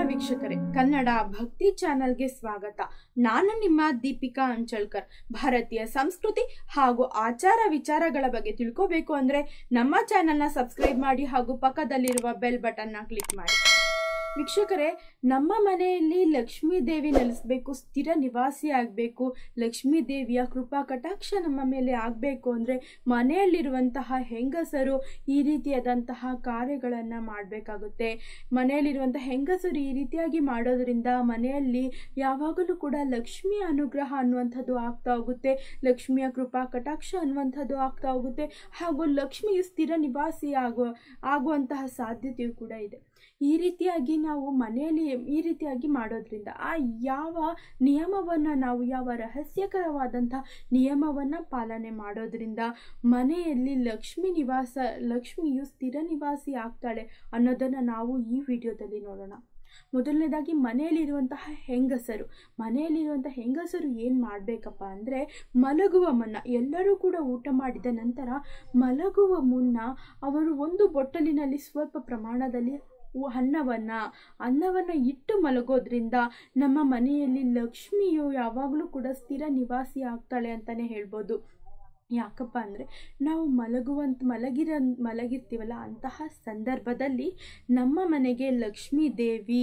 ವೀಕ್ಷಕರೇ ಕನ್ನಡ ಭಕ್ತಿ ಚಾನೆಲ್ಗೆ ಸ್ವಾಗತ ನಾನು ನಿಮ್ಮ ದೀಪಿಕಾ ಅಂಚಳ್ಕರ್ ಭಾರತೀಯ ಸಂಸ್ಕೃತಿ ಹಾಗೂ ಆಚಾರ ವಿಚಾರಗಳ ಬಗ್ಗೆ ತಿಳ್ಕೋಬೇಕು ಅಂದ್ರೆ ನಮ್ಮ ಚಾನೆಲ್ನ ಸಬ್ಸ್ಕ್ರೈಬ್ ಮಾಡಿ ಹಾಗೂ ಪಕ್ಕದಲ್ಲಿರುವ ಬೆಲ್ ಬಟನ್ನ ಕ್ಲಿಕ್ ಮಾಡಿ ವೀಕ್ಷಕರೇ ನಮ್ಮ ಮನೆಯಲ್ಲಿ ಲಕ್ಷ್ಮೀ ದೇವಿ ನೆಲೆಸಬೇಕು ಸ್ಥಿರ ನಿವಾಸಿ ಆಗಬೇಕು ಲಕ್ಷ್ಮೀ ದೇವಿಯ ಕೃಪಾ ಕಟಾಕ್ಷ ನಮ್ಮ ಮೇಲೆ ಆಗಬೇಕು ಅಂದರೆ ಮನೆಯಲ್ಲಿರುವಂತಹ ಹೆಂಗಸರು ಈ ರೀತಿಯಾದಂತಹ ಕಾರ್ಯಗಳನ್ನು ಮಾಡಬೇಕಾಗುತ್ತೆ ಮನೆಯಲ್ಲಿರುವಂತಹ ಹೆಂಗಸರು ಈ ರೀತಿಯಾಗಿ ಮಾಡೋದ್ರಿಂದ ಮನೆಯಲ್ಲಿ ಯಾವಾಗಲೂ ಕೂಡ ಲಕ್ಷ್ಮಿಯ ಅನುಗ್ರಹ ಅನ್ನುವಂಥದ್ದು ಆಗ್ತಾ ಹೋಗುತ್ತೆ ಲಕ್ಷ್ಮಿಯ ಕೃಪಾ ಕಟಾಕ್ಷ ಅನ್ನುವಂಥದ್ದು ಆಗ್ತಾ ಹೋಗುತ್ತೆ ಹಾಗೂ ಲಕ್ಷ್ಮಿಯು ಸ್ಥಿರ ನಿವಾಸಿ ಆಗುವ ಆಗುವಂತಹ ಸಾಧ್ಯತೆಯೂ ಕೂಡ ಇದೆ ಈ ರೀತಿಯಾಗಿ ನಾವು ಮನೆಯಲ್ಲಿ ಈ ರೀತಿಯಾಗಿ ಮಾಡೋದ್ರಿಂದ ಆ ಯಾವ ನಿಯಮವನ್ನು ನಾವು ಯಾವ ರಹಸ್ಯಕರವಾದಂಥ ನಿಯಮವನ್ನು ಪಾಲನೆ ಮಾಡೋದ್ರಿಂದ ಮನೆಯಲ್ಲಿ ಲಕ್ಷ್ಮಿ ನಿವಾಸ ಲಕ್ಷ್ಮಿಯು ಸ್ಥಿರ ನಿವಾಸಿ ಆಗ್ತಾಳೆ ಅನ್ನೋದನ್ನು ನಾವು ಈ ವಿಡಿಯೋದಲ್ಲಿ ನೋಡೋಣ ಮೊದಲನೇದಾಗಿ ಮನೆಯಲ್ಲಿರುವಂತಹ ಹೆಂಗಸರು ಮನೆಯಲ್ಲಿರುವಂತಹ ಹೆಂಗಸರು ಏನು ಮಾಡಬೇಕಪ್ಪ ಅಂದರೆ ಮಲಗುವ ಮುನ್ನ ಎಲ್ಲರೂ ಕೂಡ ಊಟ ಮಾಡಿದ ನಂತರ ಮಲಗುವ ಮುನ್ನ ಅವರು ಒಂದು ಬೊಟ್ಟಲಿನಲ್ಲಿ ಸ್ವಲ್ಪ ಪ್ರಮಾಣದಲ್ಲಿ ಅನ್ನವನ್ನು ಅನ್ನವನ್ನು ಇಟ್ಟು ಮಲಗೋದ್ರಿಂದ ನಮ್ಮ ಮನೆಯಲ್ಲಿ ಲಕ್ಷ್ಮಿಯು ಯಾವಾಗಲೂ ಕೂಡ ಸ್ಥಿರ ನಿವಾಸಿ ಆಗ್ತಾಳೆ ಅಂತಲೇ ಹೇಳ್ಬೋದು ಯಾಕಪ್ಪ ಅಂದರೆ ನಾವು ಮಲಗುವಂತ ಮಲಗಿರ ಮಲಗಿರ್ತೀವಲ್ಲ ಅಂತಹ ಸಂದರ್ಭದಲ್ಲಿ ನಮ್ಮ ಮನೆಗೆ ಲಕ್ಷ್ಮೀ ದೇವಿ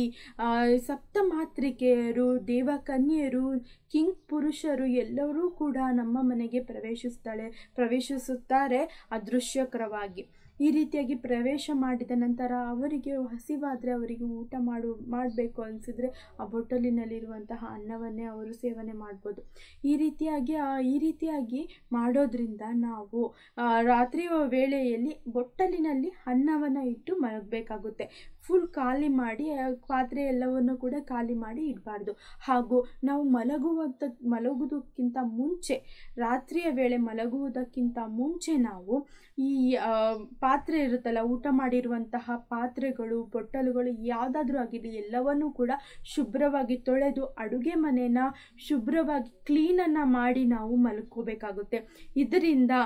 ಸಪ್ತಮಾತ್ರಿಕೆಯರು ದೇವಕನ್ಯರು ಕಿಂಗ್ ಪುರುಷರು ಎಲ್ಲರೂ ಕೂಡ ನಮ್ಮ ಮನೆಗೆ ಪ್ರವೇಶಿಸ್ತಾಳೆ ಪ್ರವೇಶಿಸುತ್ತಾರೆ ಅದೃಶ್ಯಕರವಾಗಿ ಈ ರೀತಿಯಾಗಿ ಪ್ರವೇಶ ಮಾಡಿದ ನಂತರ ಅವರಿಗೆ ಹಸಿವಾದರೆ ಅವರಿಗೆ ಊಟ ಮಾಡು ಮಾಡಬೇಕು ಅನಿಸಿದ್ರೆ ಆ ಬೊಟ್ಟಲಿನಲ್ಲಿರುವಂತಹ ಅನ್ನವನ್ನೇ ಅವರು ಸೇವನೆ ಮಾಡ್ಬೋದು ಈ ರೀತಿಯಾಗಿ ಈ ರೀತಿಯಾಗಿ ಮಾಡೋದ್ರಿಂದ ನಾವು ರಾತ್ರಿ ವೇಳೆಯಲ್ಲಿ ಬೊಟ್ಟಲಿನಲ್ಲಿ ಅನ್ನವನ್ನು ಇಟ್ಟು ಮಲಗಬೇಕಾಗುತ್ತೆ ಫುಲ್ ಖಾಲಿ ಮಾಡಿ ಪಾತ್ರೆ ಎಲ್ಲವನ್ನು ಕೂಡ ಖಾಲಿ ಮಾಡಿ ಇಡಬಾರ್ದು ಹಾಗೂ ನಾವು ಮಲಗುವಂಥ ಮಲಗುವುದಕ್ಕಿಂತ ಮುಂಚೆ ರಾತ್ರಿಯ ವೇಳೆ ಮಲಗುವುದಕ್ಕಿಂತ ಮುಂಚೆ ನಾವು ಈ ಪಾತ್ರೆ ಇರುತ್ತಲ್ಲ ಊಟ ಮಾಡಿರುವಂತಹ ಪಾತ್ರೆಗಳು ಬೊಟ್ಟಲುಗಳು ಯಾವುದಾದ್ರೂ ಆಗಿರಲಿ ಎಲ್ಲವನ್ನೂ ಕೂಡ ಶುಭ್ರವಾಗಿ ತೊಳೆದು ಅಡುಗೆ ಮನೆನ ಶುಭ್ರವಾಗಿ ಕ್ಲೀನನ್ನು ಮಾಡಿ ನಾವು ಮಲ್ಕೋಬೇಕಾಗುತ್ತೆ ಇದರಿಂದ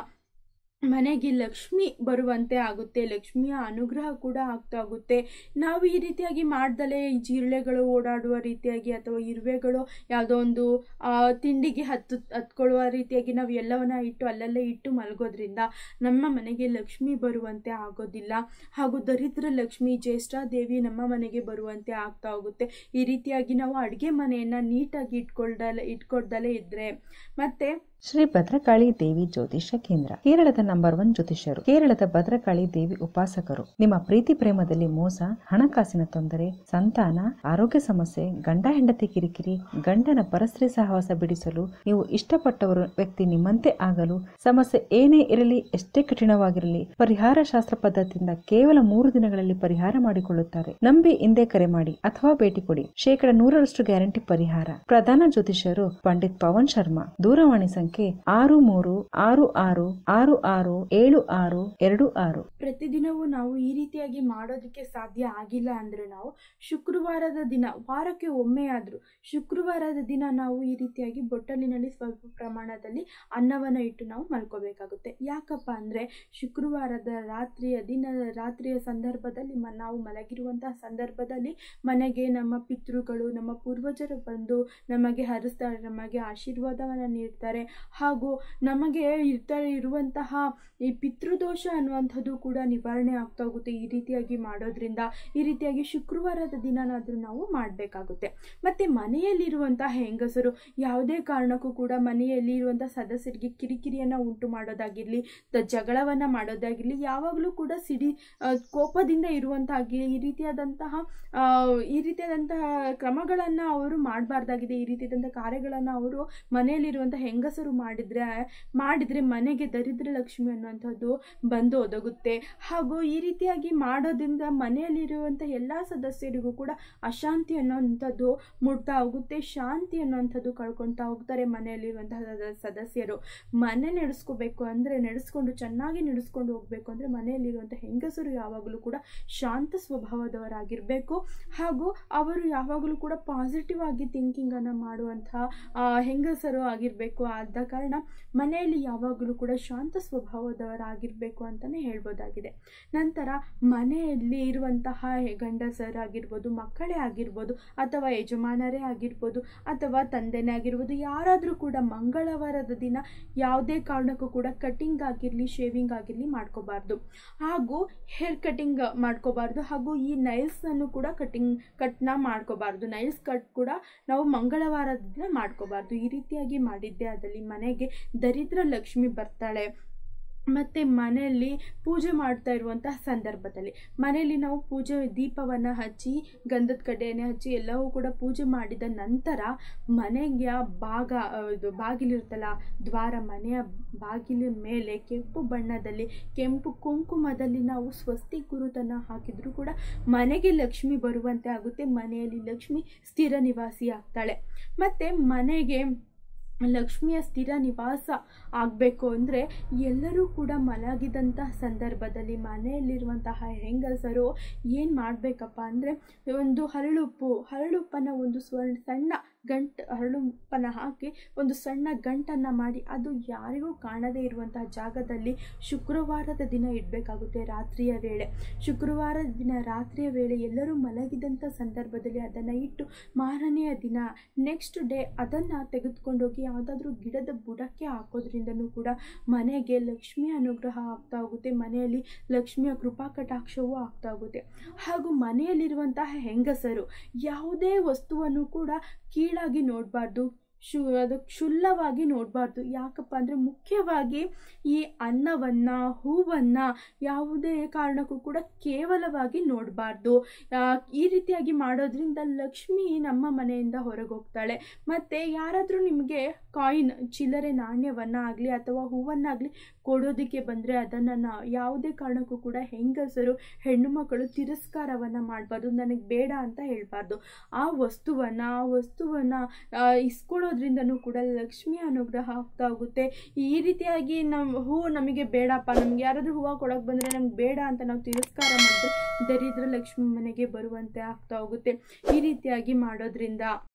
ಮನೆಗೆ ಲಕ್ಷ್ಮಿ ಬರುವಂತೆ ಆಗುತ್ತೆ ಲಕ್ಷ್ಮಿಯ ಅನುಗ್ರಹ ಕೂಡ ಆಗ್ತಾ ಹೋಗುತ್ತೆ ನಾವು ಈ ರೀತಿಯಾಗಿ ಮಾಡ್ದಲೇ ಈ ಜಿರಳೆಗಳು ಓಡಾಡುವ ರೀತಿಯಾಗಿ ಅಥವಾ ಇರುವೆಗಳು ಯಾವುದೋ ಒಂದು ತಿಂಡಿಗೆ ಹತ್ತು ಹತ್ಕೊಳ್ಳುವ ರೀತಿಯಾಗಿ ನಾವು ಎಲ್ಲವನ್ನ ಇಟ್ಟು ಅಲ್ಲಲ್ಲೇ ಇಟ್ಟು ಮಲಗೋದ್ರಿಂದ ನಮ್ಮ ಮನೆಗೆ ಲಕ್ಷ್ಮಿ ಬರುವಂತೆ ಆಗೋದಿಲ್ಲ ಹಾಗೂ ದರಿದ್ರ ಲಕ್ಷ್ಮಿ ಜ್ಯೇಷ್ಠ ದೇವಿ ನಮ್ಮ ಮನೆಗೆ ಬರುವಂತೆ ಆಗ್ತಾ ಹೋಗುತ್ತೆ ಈ ರೀತಿಯಾಗಿ ನಾವು ಅಡುಗೆ ಮನೆಯನ್ನು ನೀಟಾಗಿ ಇಟ್ಕೊಳ್ದಲೆ ಇಟ್ಕೊಳ್ದಲೇ ಇದ್ದರೆ ಮತ್ತು ಶ್ರೀ ಭದ್ರಕಾಳಿ ದೇವಿ ಜ್ಯೋತಿಷ್ಯ ಕೇಂದ್ರ ಕೇರಳದ ನಂಬರ್ ಒನ್ ಜ್ಯೋತಿಷ್ಯರು ಕೇರಳದ ಭದ್ರಕಾಳಿ ದೇವಿ ಉಪಾಸಕರು ನಿಮ್ಮ ಪ್ರೀತಿ ಪ್ರೇಮದಲ್ಲಿ ಮೋಸ ಹಣಕಾಸಿನ ತೊಂದರೆ ಸಂತಾನ ಆರೋಗ್ಯ ಸಮಸ್ಯೆ ಗಂಡ ಹೆಂಡತಿ ಕಿರಿಕಿರಿ ಗಂಡನ ಪರಸ್ತ್ರೀ ಸಹವಾಸ ಬಿಡಿಸಲು ನೀವು ಇಷ್ಟಪಟ್ಟವರು ವ್ಯಕ್ತಿ ನಿಮ್ಮಂತೆ ಆಗಲು ಸಮಸ್ಯೆ ಏನೇ ಇರಲಿ ಎಷ್ಟೇ ಕಠಿಣವಾಗಿರಲಿ ಪರಿಹಾರ ಶಾಸ್ತ್ರ ಪದ್ಧತಿಯಿಂದ ಕೇವಲ ಮೂರು ದಿನಗಳಲ್ಲಿ ಪರಿಹಾರ ಮಾಡಿಕೊಳ್ಳುತ್ತಾರೆ ನಂಬಿ ಹಿಂದೆ ಕರೆ ಮಾಡಿ ಅಥವಾ ಭೇಟಿ ಕೊಡಿ ಶೇಕಡ ನೂರರಷ್ಟು ಗ್ಯಾರಂಟಿ ಪರಿಹಾರ ಪ್ರಧಾನ ಜ್ಯೋತಿಷ್ಯರು ಪಂಡಿತ್ ಪವನ್ ಶರ್ಮಾ ದೂರವಾಣಿ ಸಂಖ್ಯೆ ಆರು ಮೂರು ಆರು ಆರು ಆರು ಆರು ಏಳು ಆರು ಎರಡು ಆರು ಪ್ರತಿದಿನವೂ ನಾವು ಈ ರೀತಿಯಾಗಿ ಮಾಡೋದಕ್ಕೆ ಸಾಧ್ಯ ಆಗಿಲ್ಲ ಅಂದರೆ ನಾವು ಶುಕ್ರವಾರದ ದಿನ ವಾರಕ್ಕೆ ಒಮ್ಮೆ ಆದರೂ ಶುಕ್ರವಾರದ ದಿನ ನಾವು ಈ ರೀತಿಯಾಗಿ ಬೊಟ್ಟಲಿನಲ್ಲಿ ಸ್ವಲ್ಪ ಪ್ರಮಾಣದಲ್ಲಿ ಅನ್ನವನ್ನು ಇಟ್ಟು ನಾವು ಮಲ್ಕೋಬೇಕಾಗುತ್ತೆ ಯಾಕಪ್ಪ ಅಂದರೆ ಶುಕ್ರವಾರದ ರಾತ್ರಿಯ ದಿನ ರಾತ್ರಿಯ ಸಂದರ್ಭದಲ್ಲಿ ಮ ನಾವು ಮಲಗಿರುವಂತಹ ಸಂದರ್ಭದಲ್ಲಿ ಮನೆಗೆ ನಮ್ಮ ಪಿತೃಗಳು ನಮ್ಮ ಪೂರ್ವಜರು ಬಂದು ನಮಗೆ ಹರಿಸ್ತಾರೆ ನಮಗೆ ಆಶೀರ್ವಾದವನ್ನು ನೀಡ್ತಾರೆ ಹಾಗೂ ನಮಗೆ ಇರ್ತಾರೆ ಇರುವಂತಹ ಈ ಪಿತೃದೋಷ ಅನ್ನುವಂಥದ್ದು ಕೂಡ ನಿವಾರಣೆ ಆಗ್ತಾ ಹೋಗುತ್ತೆ ಈ ರೀತಿಯಾಗಿ ಮಾಡೋದ್ರಿಂದ ಈ ರೀತಿಯಾಗಿ ಶುಕ್ರವಾರದ ದಿನನಾದರೂ ನಾವು ಮಾಡಬೇಕಾಗುತ್ತೆ ಮತ್ತು ಮನೆಯಲ್ಲಿರುವಂತಹ ಹೆಂಗಸರು ಯಾವುದೇ ಕಾರಣಕ್ಕೂ ಕೂಡ ಮನೆಯಲ್ಲಿ ಇರುವಂಥ ಸದಸ್ಯರಿಗೆ ಕಿರಿಕಿರಿಯನ್ನು ಉಂಟು ಮಾಡೋದಾಗಿರಲಿ ಜಗಳವನ್ನು ಮಾಡೋದಾಗಿರಲಿ ಯಾವಾಗಲೂ ಕೂಡ ಸಿಡಿ ಕೋಪದಿಂದ ಇರುವಂತಾಗಿ ಈ ರೀತಿಯಾದಂತಹ ಈ ರೀತಿಯಾದಂತಹ ಕ್ರಮಗಳನ್ನು ಅವರು ಮಾಡಬಾರ್ದಾಗಿದೆ ಈ ರೀತಿಯಾದಂಥ ಕಾರ್ಯಗಳನ್ನು ಅವರು ಮನೆಯಲ್ಲಿರುವಂಥ ಹೆಂಗಸರು ಮಾಡಿದರೆ ಮಾಡಿದರೆ ಮನೆಗೆ ದರಿದ್ರ ಲಕ್ಷ್ಮಿ ಅನ್ನುವಂಥದ್ದು ಬಂದು ಒದಗುತ್ತೆ ಹಾಗೂ ಈ ರೀತಿಯಾಗಿ ಮಾಡೋದ್ರಿಂದ ಮನೆಯಲ್ಲಿರುವಂಥ ಎಲ್ಲ ಸದಸ್ಯರಿಗೂ ಕೂಡ ಅಶಾಂತಿ ಅನ್ನೋವಂಥದ್ದು ಮುಡ್ತಾ ಹೋಗುತ್ತೆ ಶಾಂತಿ ಅನ್ನೋವಂಥದ್ದು ಕಳ್ಕೊತಾ ಹೋಗ್ತಾರೆ ಮನೆಯಲ್ಲಿರುವಂತಹ ಸದಸ್ಯರು ಮನೆ ನಡೆಸ್ಕೋಬೇಕು ಅಂದರೆ ನಡೆಸ್ಕೊಂಡು ಚೆನ್ನಾಗಿ ನಡೆಸ್ಕೊಂಡು ಹೋಗಬೇಕು ಅಂದರೆ ಮನೆಯಲ್ಲಿರುವಂಥ ಹೆಂಗಸರು ಯಾವಾಗಲೂ ಕೂಡ ಶಾಂತ ಸ್ವಭಾವದವರಾಗಿರಬೇಕು ಹಾಗೂ ಅವರು ಯಾವಾಗಲೂ ಕೂಡ ಪಾಸಿಟಿವ್ ಆಗಿ ಥಿಂಕಿಂಗನ್ನು ಮಾಡುವಂಥ ಹೆಂಗಸರು ಆಗಿರಬೇಕು ಆದ ಆದ ಕಾರಣ ಮನೆಯಲ್ಲಿ ಯಾವಾಗಲೂ ಕೂಡ ಶಾಂತ ಸ್ವಭಾವದವರಾಗಿರಬೇಕು ಅಂತಲೇ ಹೇಳ್ಬೋದಾಗಿದೆ ನಂತರ ಮನೆಯಲ್ಲಿ ಇರುವಂತಹ ಗಂಡಸರಾಗಿರ್ಬೋದು ಮಕ್ಕಳೇ ಆಗಿರ್ಬೋದು ಅಥವಾ ಯಜಮಾನರೇ ಆಗಿರ್ಬೋದು ಅಥವಾ ತಂದೆನೇ ಆಗಿರ್ಬೋದು ಯಾರಾದರೂ ಕೂಡ ಮಂಗಳವಾರದ ದಿನ ಯಾವುದೇ ಕಾರಣಕ್ಕೂ ಕೂಡ ಕಟಿಂಗ್ ಆಗಿರಲಿ ಶೇವಿಂಗ್ ಆಗಿರಲಿ ಮಾಡ್ಕೋಬಾರ್ದು ಹಾಗೂ ಹೇರ್ ಕಟಿಂಗ್ ಮಾಡ್ಕೋಬಾರ್ದು ಹಾಗೂ ಈ ನೈಲ್ಸನ್ನು ಕೂಡ ಕಟಿಂಗ್ ಕಟ್ನ ಮಾಡ್ಕೋಬಾರ್ದು ನೈಲ್ಸ್ ಕಟ್ ಕೂಡ ನಾವು ಮಂಗಳವಾರದ ದಿನ ಮಾಡ್ಕೋಬಾರ್ದು ಈ ರೀತಿಯಾಗಿ ಮಾಡಿದ್ದೆ ಅದಲ್ಲಿ ಮನೆಗೆ ದರಿದ್ರ ಲಕ್ಷ್ಮಿ ಬರ್ತಾಳೆ ಮತ್ತು ಮನೆಯಲ್ಲಿ ಪೂಜೆ ಮಾಡ್ತಾ ಇರುವಂತಹ ಸಂದರ್ಭದಲ್ಲಿ ಮನೆಯಲ್ಲಿ ನಾವು ಪೂಜೆ ದೀಪವನ್ನು ಹಚ್ಚಿ ಗಂಧದ ಕಡ್ಡೆಯನ್ನೇ ಹಚ್ಚಿ ಎಲ್ಲವೂ ಕೂಡ ಪೂಜೆ ಮಾಡಿದ ನಂತರ ಮನೆಯ ಭಾಗ ಇದು ಬಾಗಿಲಿರುತ್ತಲ್ಲ ದ್ವಾರ ಮನೆಯ ಬಾಗಿಲ ಮೇಲೆ ಕೆಂಪು ಬಣ್ಣದಲ್ಲಿ ಕೆಂಪು ಕುಂಕುಮದಲ್ಲಿ ನಾವು ಸ್ವಸ್ತಿ ಗುರುತನ್ನು ಹಾಕಿದರೂ ಕೂಡ ಮನೆಗೆ ಲಕ್ಷ್ಮಿ ಬರುವಂತೆ ಆಗುತ್ತೆ ಮನೆಯಲ್ಲಿ ಲಕ್ಷ್ಮಿ ಸ್ಥಿರ ನಿವಾಸಿ ಆಗ್ತಾಳೆ ಮತ್ತು ಮನೆಗೆ ಲಕ್ಷ್ಮಿಯ ಸ್ಥಿರ ನಿವಾಸ ಆಗಬೇಕು ಅಂದರೆ ಎಲ್ಲರೂ ಕೂಡ ಮಲಗಿದಂತಹ ಸಂದರ್ಭದಲ್ಲಿ ಮನೆಯಲ್ಲಿರುವಂತಹ ಹೆಂಗಸರು ಏನು ಮಾಡಬೇಕಪ್ಪ ಅಂದರೆ ಒಂದು ಹರಳುಪ್ಪು ಹರಳುಪ್ಪನ್ನು ಒಂದು ಸ್ವರ್ಣ ಸಣ್ಣ ಗಂಟು ಹರಳುಪ್ಪನ್ನು ಹಾಕಿ ಒಂದು ಸಣ್ಣ ಗಂಟನ್ನು ಮಾಡಿ ಅದು ಯಾರಿಗೂ ಕಾಣದೇ ಇರುವಂತಹ ಜಾಗದಲ್ಲಿ ಶುಕ್ರವಾರದ ದಿನ ಇಡಬೇಕಾಗುತ್ತೆ ರಾತ್ರಿಯ ವೇಳೆ ಶುಕ್ರವಾರದ ದಿನ ರಾತ್ರಿಯ ವೇಳೆ ಎಲ್ಲರೂ ಮಲಗಿದಂಥ ಸಂದರ್ಭದಲ್ಲಿ ಅದನ್ನು ಇಟ್ಟು ಮಾರನೆಯ ದಿನ ನೆಕ್ಸ್ಟ್ ಡೇ ಅದನ್ನು ತೆಗೆದುಕೊಂಡೋಗಿ ಯಾವುದಾದ್ರೂ ಗಿಡದ ಬುಡಕ್ಕೆ ಹಾಕೋದ್ರಿಂದನೂ ಕೂಡ ಮನೆಗೆ ಲಕ್ಷ್ಮಿಯ ಅನುಗ್ರಹ ಆಗ್ತಾ ಹೋಗುತ್ತೆ ಮನೆಯಲ್ಲಿ ಲಕ್ಷ್ಮಿಯ ಕೃಪಾ ಕಟಾಕ್ಷವೂ ಆಗ್ತಾ ಹೋಗುತ್ತೆ ಹಾಗೂ ಮನೆಯಲ್ಲಿರುವಂತಹ ಹೆಂಗಸರು ಯಾವುದೇ ವಸ್ತುವನ್ನು ಕೂಡ ಕೀಳಾಗಿ ನೋಡಬಾರ್ದು ಶು ಅದು ಕ್ಷುಲ್ಲವಾಗಿ ನೋಡಬಾರ್ದು ಯಾಕಪ್ಪ ಅಂದರೆ ಮುಖ್ಯವಾಗಿ ಈ ಅನ್ನವನ್ನು ಹೂವನ್ನು ಯಾವುದೇ ಕಾರಣಕ್ಕೂ ಕೂಡ ಕೇವಲವಾಗಿ ನೋಡಬಾರ್ದು ಈ ರೀತಿಯಾಗಿ ಮಾಡೋದ್ರಿಂದ ಲಕ್ಷ್ಮಿ ನಮ್ಮ ಮನೆಯಿಂದ ಹೊರಗೆ ಹೋಗ್ತಾಳೆ ಮತ್ತು ಯಾರಾದರೂ ನಿಮಗೆ ಕಾಯಿನ್ ಚಿಲ್ಲರೆ ನಾಣ್ಯವನ್ನು ಆಗಲಿ ಅಥವಾ ಹೂವನ್ನಾಗಲಿ ಕೊಡೋದಕ್ಕೆ ಬಂದರೆ ಅದನ್ನು ನಾ ಯಾವುದೇ ಕಾರಣಕ್ಕೂ ಕೂಡ ಹೆಂಗಸರು ಹೆಣ್ಣು ಮಕ್ಕಳು ತಿರಸ್ಕಾರವನ್ನು ಮಾಡಬಾರ್ದು ನನಗೆ ಬೇಡ ಅಂತ ಹೇಳಬಾರ್ದು ಆ ವಸ್ತುವನ್ನು ಆ ವಸ್ತುವನ್ನು ಇಸ್ಕೊಳ್ಳೋದ್ರಿಂದನೂ ಕೂಡ ಲಕ್ಷ್ಮಿ ಅನುಗ್ರಹ ಆಗ್ತಾ ಹೋಗುತ್ತೆ ಈ ರೀತಿಯಾಗಿ ನಮ್ಮ ಹೂ ನಮಗೆ ಬೇಡಪ್ಪ ನಮ್ಗೆ ಯಾರಾದರೂ ಹೂವು ಕೊಡೋಕೆ ಬಂದರೆ ನಮ್ಗೆ ಬೇಡ ಅಂತ ನಾವು ತಿರಸ್ಕಾರ ಮಾಡಿದ್ರೆ ದರಿದ್ರ ಲಕ್ಷ್ಮಿ ಮನೆಗೆ ಬರುವಂತೆ ಆಗ್ತಾ ಹೋಗುತ್ತೆ ಈ ರೀತಿಯಾಗಿ ಮಾಡೋದ್ರಿಂದ